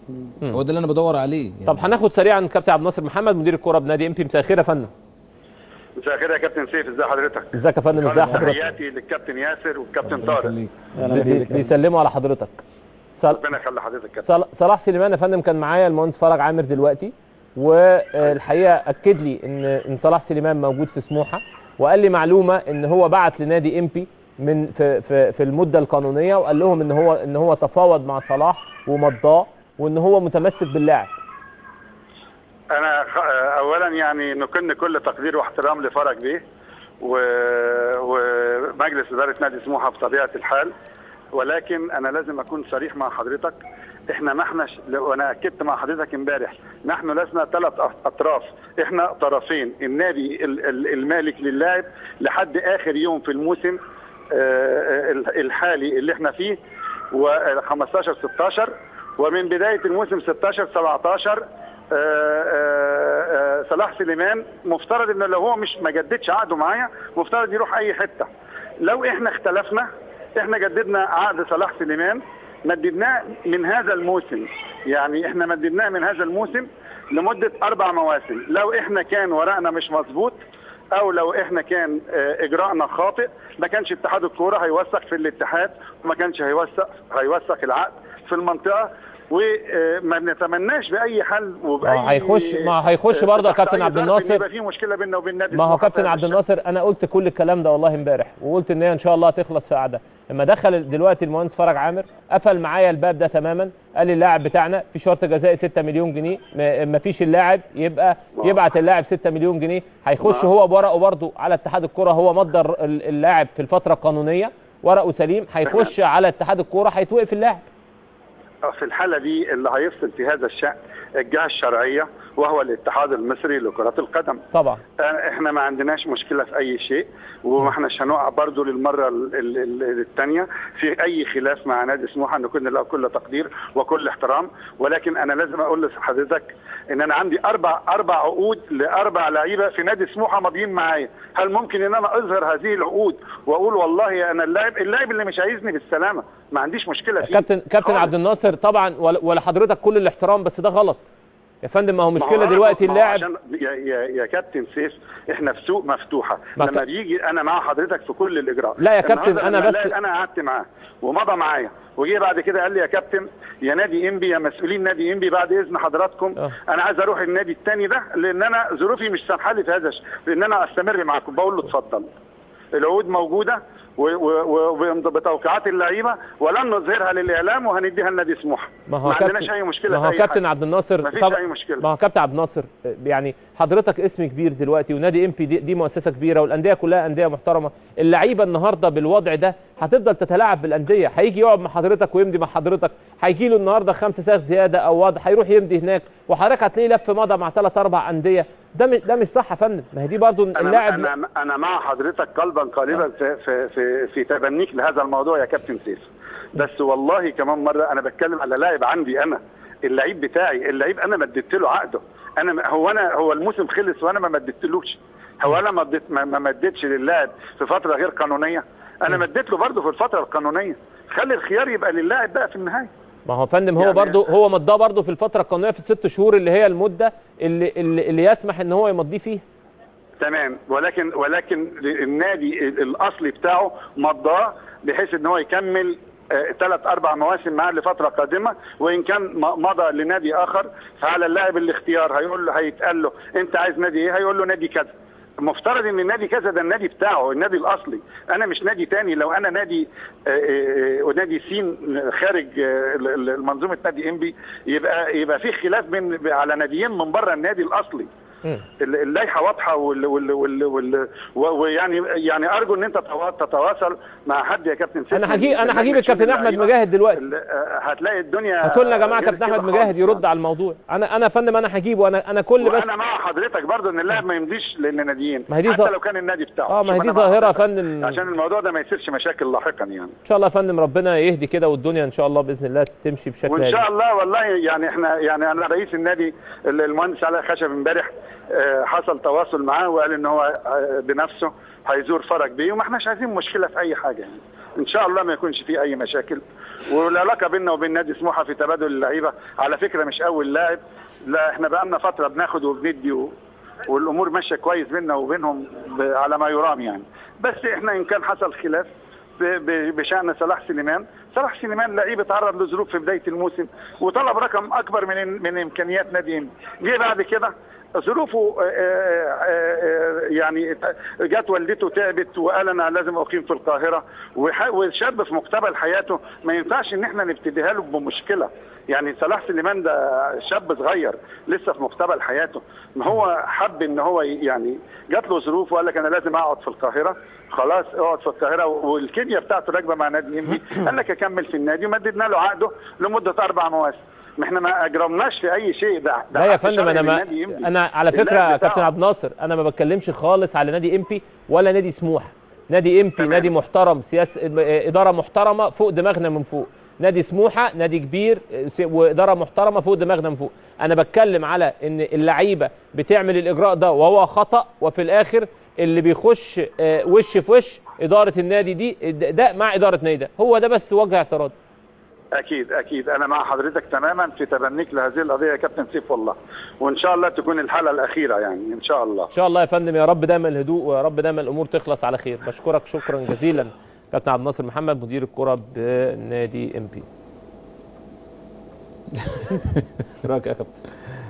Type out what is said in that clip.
هو ده اللي انا بدور عليه يعني. طب هناخد سريعا كابتن عبد الناصر محمد مدير الكوره بنادي ام بي مساء الخير يا فندم مساء الخير يا كابتن سيف ازي حضرتك؟ ازيك يا فندم ازي حضرتك تحياتي للكابتن ياسر والكابتن طارق يخليك. بي- بيسلموا على حضرتك صل- ربنا يخلي حضرتك كابتن صل- صلاح سليمان يا فندم كان معايا المهندس فرج عامر دلوقتي والحقيقه اكد لي ان ان صلاح سليمان موجود في سموحه وقال لي معلومه ان هو بعت لنادي امبي من في في في المده القانونيه وقال لهم ان هو ان هو تفاوض مع صلاح ومضاه وان هو متمسك باللاعب انا خ... اولا يعني نكن كل تقدير واحترام لفرج بيه و... ومجلس اداره نادي سموحه بطبيعه الحال ولكن انا لازم اكون صريح مع حضرتك احنا ما احناش وانا اكدت مع حضرتك امبارح نحن لسنا ثلاث اطراف احنا طرفين النادي ال- ال- المالك للاعب لحد اخر يوم في الموسم آه، ال- الحالي اللي احنا فيه و 15 16 ومن بدايه الموسم 16 17 آه، آه، آه، صلاح سليمان مفترض انه لو هو مش ما جددش عقده معايا مفترض يروح اي حته لو احنا اختلفنا احنا جددنا عقد صلاح سليمان مددناه من هذا الموسم يعني احنا مددناه من هذا الموسم لمده اربع مواسم لو احنا كان ورقنا مش مظبوط او لو احنا كان آه، اجراءنا خاطئ ما كانش اتحاد الكوره هيوثق في الاتحاد وما كانش هيوثق هيوثق العقد في المنطقه وما بنتمناش باي حل وباي ما هيخش- ما هيخش برضه يا تحت كابتن أي عبد ظرف إن الناصر. يبقى في مشكله بيننا وبين نادي ما هو سموحة كابتن في عبد هذا الناصر انا قلت كل الكلام ده والله امبارح وقلت ان هي ان شاء الله هتخلص في قعده لما دخل دلوقتي المهندس فرج عامر قفل معايا الباب ده تماما قال لي اللاعب بتاعنا في شرط جزائي 6 مليون جنيه ما فيش اللاعب يبقى يبعت اللاعب 6 مليون جنيه هيخش هو بورقه برضه على اتحاد الكره هو مضى ال- اللاعب في الفتره القانونيه ورقه سليم هيخش على اتحاد الكره هيتوقف اللاعب في الحالة دي اللي هيفصل في هذا الشأن الجهة الشرعية وهو الاتحاد المصري لكرة القدم طبعا احنا ما عندناش مشكلة في أي شيء وما احناش هنقع برضو للمرة الثانية في أي خلاف مع نادي سموحة نكون له كل تقدير وكل احترام ولكن أنا لازم أقول لحضرتك إن أنا عندي أربع أربع عقود لأربع لعيبة في نادي سموحة ماضيين معايا هل ممكن إن أنا أظهر هذه العقود وأقول والله أنا اللاعب اللاعب اللي مش عايزني بالسلامة ما عنديش مشكلة فيه كابتن كابتن خالص. عبد الناصر طبعا ول- ولحضرتك كل الاحترام بس ده غلط يا فندم ما هو ما هو مشكله أنا- دلوقتي ما هو اللاعب عشان يا, يا, يا كابتن سيف احنا في سوق مفتوحه ما لما ك- بيجي انا مع حضرتك في كل الاجراء لا يا كابتن، النهاردة أنا لما بس- اللاعب انا قعدت معاه ومضى معايا وجي بعد كده قال لي يا كابتن يا نادي انبي يا مسؤولين نادي انبي بعد اذن حضراتكم آه. انا عايز اروح النادي الثاني ده لان انا ظروفي مش سامحه لي في هذا الش- لان انا استمر معاكم بقول له اتفضل العقود موجوده و- و- و- بتوقيعات اللعيبه ولن نظهرها للاعلام وهنديها لنادي سموحه ما هو ما عندناش كابتن اي مشكله ما في هو أي كابتن حاجة. عبد الناصر مفيش طب- أي مشكلة. ما هو كابتن عبد الناصر يعني حضرتك اسم كبير دلوقتي ونادي ام بي دي, دي مؤسسه كبيره والانديه كلها انديه محترمه اللعيبه النهارده بالوضع ده هتفضل تتلاعب بالانديه هيجي يقعد مع حضرتك ويمضي مع حضرتك هيجي له النهارده خمسه ساغ زياده او وضع هيروح يمضي هناك وحضرتك هتلاقيه لف مضى مع ثلاث اربع انديه ده مش ده مش صح يا فندم ما هي دي برضو انا اللاعب انا انا مع حضرتك قلبا قالبا في في في, في تبنيك لهذا الموضوع يا كابتن سيف بس والله كمان مره انا بتكلم على لاعب عندي انا اللعيب بتاعي اللعيب انا مددت له عقده انا هو انا هو الموسم خلص وانا ما مددتلوش هو انا ما مدت ما ما مددتش للاعب في فتره غير قانونيه انا مديت له برضه في الفتره القانونيه خلي الخيار يبقى للاعب بقى في النهايه ما هو يا فندم هو يعني- برضو هو مضاه برضو في الفتره القانونيه في الست شهور اللي هي المده اللي اللي, اللي يسمح ان هو يمضيه فيها تمام ولكن ولكن النادي الاصلي بتاعه مضاه بحيث ان هو يكمل ثلاث اربع مواسم معاه لفتره قادمه وان كان م- مضى لنادي اخر فعلى اللاعب الاختيار هيقول له هيتقال له انت عايز نادي ايه هيقول له نادي كذا مفترض ان النادي كذا ده النادي بتاعه النادي الاصلي انا مش نادي تاني لو انا نادي آه، آه، آه، نادي سين خارج آه، ال- ال- منظومه نادي انبي يبقى يبقى في خلاف بين على ناديين من بره النادي الاصلي مم. اللائحه واضحه وال وال وال وال ويعني يعني ارجو ان انت توا- تتواصل مع حد يا كابتن سيف انا هجيب انا من هجيب لجنة الكابتن احمد اللعيبة. مجاهد دلوقتي ال- آه، هتلاقي الدنيا هاتوا لنا يا جماعه غير كابتن كده احمد مجاهد خالص. يرد على الموضوع انا انا يا فندم انا هجيبه انا انا كل بس وانا مع حضرتك برضو ان اللاعب ما يمضيش للناديين ما هي دي حتى ظا- لو كان النادي بتاعه اه ما هي شوف دي أنا مع ظاهره يا حضرتك. فندم عشان الموضوع ده ما يصيرش مشاكل لاحقا يعني ان شاء الله يا فندم ربنا يهدي كده والدنيا ان شاء الله باذن الله تمشي بشكل وان هادي. شاء الله والله يعني احنا يعني انا رئيس النادي المهندس علاء خشب امبارح آه، حصل تواصل معاه وقال ان هو آه، بنفسه هيزور فرج بيه وما احناش عايزين مشكله في اي حاجه يعني ان شاء الله ما يكونش فيه اي مشاكل والعلاقه بيننا وبين نادي سموحه في تبادل اللعيبه على فكره مش اول لاعب لا احنا بقالنا فتره بناخد وبندي و... والامور ماشيه كويس بيننا وبينهم ب... على ما يرام يعني بس احنا ان كان حصل خلاف ب... ب... بشان صلاح سليمان صلاح سليمان لعيب اتعرض لظروف في بدايه الموسم وطلب رقم اكبر من من امكانيات نادي إنبي. جه بعد كده ظروفه آه، آه، آه، يعني جت والدته تعبت وقال انا لازم اقيم في القاهره وح- وشاب في مقتبل حياته ما ينفعش ان احنا نبتديها له بمشكله يعني صلاح سليمان ده شاب صغير لسه في مقتبل حياته ما هو حب ان هو ي- يعني جات له ظروف وقال لك انا لازم اقعد في القاهره خلاص اقعد في القاهره والكيمياء بتاعته راكبه مع نادي انبي قال لك اكمل في النادي ومددنا له عقده لمده اربع مواسم ما احنا ما اجرمناش في اي شيء ده ده لا يا عقد فندم شرعي انا ما للنادي إنبي. انا على فكره اللاعب يا كابتن بتاعه. عبد الناصر انا ما بتكلمش خالص على نادي امبي ولا نادي سموحه نادي امبي تمام. نادي محترم سياسه اداره محترمه فوق دماغنا من فوق نادي سموحه نادي كبير س- واداره محترمه فوق دماغنا من فوق انا بتكلم على ان اللعيبه بتعمل الاجراء ده وهو خطا وفي الاخر اللي بيخش آه، وش في وش اداره النادي دي ده ده مع اداره نادي ده هو ده بس وجه اعتراض اكيد اكيد انا مع حضرتك تماما في تبنيك لهذه القضيه يا كابتن سيف والله وان شاء الله تكون الحاله الاخيره يعني ان شاء الله ان شاء الله يا فندم يا رب دايما الهدوء ويا رب دايما الامور تخلص على خير بشكرك شكرا جزيلا كابتن عبد الناصر محمد مدير الكره بنادي ام بي رايك يا كابتن